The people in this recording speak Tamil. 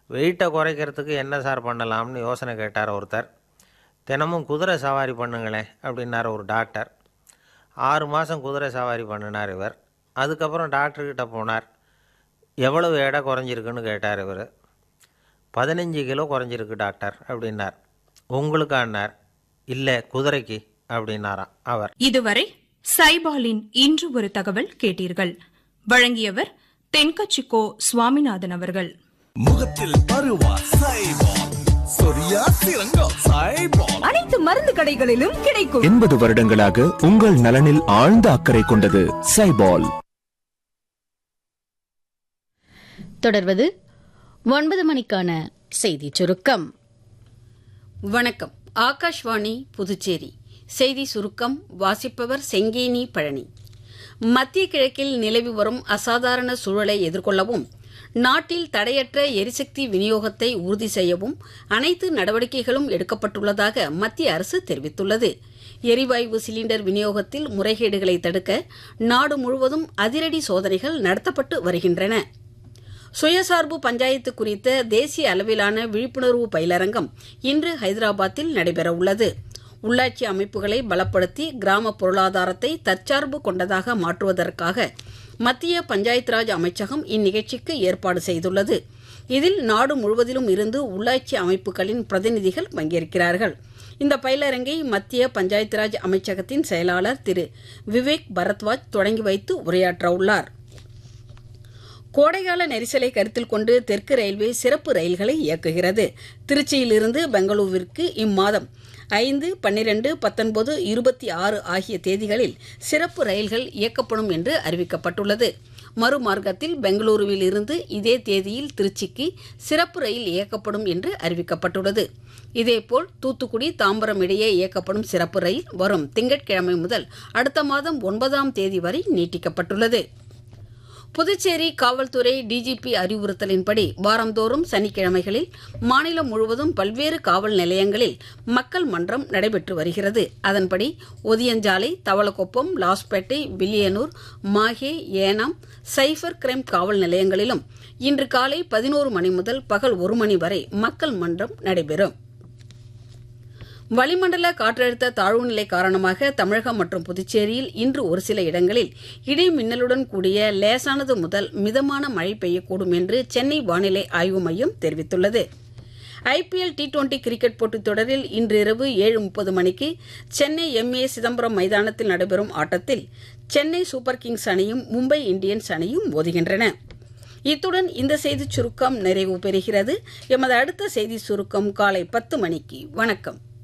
வெயிட்டை குறைக்கிறதுக்கு என்ன சார் பண்ணலாம்னு யோசனை கேட்டார் ஒருத்தர் தினமும் குதிரை சவாரி பண்ணுங்களேன் அப்படின்னார் ஒரு டாக்டர் ஆறு மாதம் குதிரை சவாரி பண்ணினார் இவர் அதுக்கப்புறம் டாக்டர்கிட்ட போனார் எவ்வளவு எடை குறைஞ்சிருக்குன்னு கேட்டார் இவர் பதினஞ்சு கிலோ குறைஞ்சிருக்கு டாக்டர் அப்படின்னார் உங்களுக்கானார் இல்லை குதிரைக்கு அப்படின்னாராம் அவர் இதுவரை சைபாலின் இன்று ஒரு தகவல் கேட்டீர்கள் வழங்கியவர் தென்கச்சிக்கோ சுவாமிநாதன் அவர்கள் முகத்தில் பருவா சைபால் சொரியா சிறங்கோ சைபால் அனைத்து மருந்து கடைகளிலும் கிடைக்கும் எண்பது வருடங்களாக உங்கள் நலனில் ஆழ்ந்த அக்கறை கொண்டது சைபால் தொடர்வது ஒன்பது மணிக்கான செய்தி சுருக்கம் வணக்கம் ஆகாஷ்வாணி புதுச்சேரி செய்தி சுருக்கம் வாசிப்பவர் செங்கேனி பழனி மத்திய கிழக்கில் நிலவி வரும் அசாதாரண சூழலை எதிர்கொள்ளவும் நாட்டில் தடையற்ற எரிசக்தி விநியோகத்தை உறுதி செய்யவும் அனைத்து நடவடிக்கைகளும் எடுக்கப்பட்டுள்ளதாக மத்திய அரசு தெரிவித்துள்ளது எரிவாயு சிலிண்டர் விநியோகத்தில் முறைகேடுகளை தடுக்க நாடு முழுவதும் அதிரடி சோதனைகள் நடத்தப்பட்டு வருகின்றன சுயசார்பு பஞ்சாயத்து குறித்த தேசிய அளவிலான விழிப்புணர்வு பயிலரங்கம் இன்று ஹைதராபாத்தில் நடைபெறவுள்ளது உள்ளாட்சி அமைப்புகளை பலப்படுத்தி கிராம பொருளாதாரத்தை தற்சார்பு கொண்டதாக மாற்றுவதற்காக மத்திய பஞ்சாயத் ராஜ் அமைச்சகம் இந்நிகழ்ச்சிக்கு ஏற்பாடு செய்துள்ளது இதில் நாடு முழுவதிலும் இருந்து உள்ளாட்சி அமைப்புகளின் பிரதிநிதிகள் பங்கேற்கிறார்கள் இந்த பயிலரங்கை மத்திய பஞ்சாயத் ராஜ் அமைச்சகத்தின் செயலாளர் திரு விவேக் பரத்வாஜ் தொடங்கி வைத்து உரையாற்றவுள்ளார் கோடைகால நெரிசலை கருத்தில் கொண்டு தெற்கு ரயில்வே சிறப்பு ரயில்களை இயக்குகிறது திருச்சியிலிருந்து பெங்களூருவிற்கு இம்மாதம் ஐந்து பன்னிரண்டு பத்தொன்பது இருபத்தி ஆறு ஆகிய தேதிகளில் சிறப்பு ரயில்கள் இயக்கப்படும் என்று அறிவிக்கப்பட்டுள்ளது மறுமார்க்கத்தில் பெங்களூருவில் இருந்து இதே தேதியில் திருச்சிக்கு சிறப்பு ரயில் இயக்கப்படும் என்று அறிவிக்கப்பட்டுள்ளது இதேபோல் தூத்துக்குடி தாம்பரம் இடையே இயக்கப்படும் சிறப்பு ரயில் வரும் திங்கட்கிழமை முதல் அடுத்த மாதம் ஒன்பதாம் தேதி வரை நீட்டிக்கப்பட்டுள்ளது புதுச்சேரி காவல்துறை டிஜிபி அறிவுறுத்தலின்படி வாரந்தோறும் சனிக்கிழமைகளில் மாநிலம் முழுவதும் பல்வேறு காவல் நிலையங்களில் மக்கள் மன்றம் நடைபெற்று வருகிறது அதன்படி ஒதியஞ்சாலை தவளக்குப்பம் லாஸ்பேட்டை வில்லியனூர் மாஹே ஏனாம் சைபர் கிரைம் காவல் நிலையங்களிலும் இன்று காலை பதினோரு மணி முதல் பகல் ஒரு மணி வரை மக்கள் மன்றம் நடைபெறும் வளிமண்டல காற்றழுத்த தாழ்வு நிலை காரணமாக தமிழகம் மற்றும் புதுச்சேரியில் இன்று ஒரு சில இடங்களில் இடி மின்னலுடன் கூடிய லேசானது முதல் மிதமான மழை பெய்யக்கூடும் என்று சென்னை வானிலை ஆய்வு மையம் தெரிவித்துள்ளது ஐபிஎல் டி டுவெண்டி கிரிக்கெட் போட்டித் தொடரில் இன்று இரவு ஏழு முப்பது மணிக்கு சென்னை எம்ஏ சிதம்பரம் மைதானத்தில் நடைபெறும் ஆட்டத்தில் சென்னை சூப்பர் கிங்ஸ் அணியும் மும்பை இந்தியன்ஸ் அணியும் மோதுகின்றன இத்துடன் இந்த செய்திச் சுருக்கம் நிறைவு பெறுகிறது எமது அடுத்த செய்தி சுருக்கம் காலை பத்து மணிக்கு வணக்கம்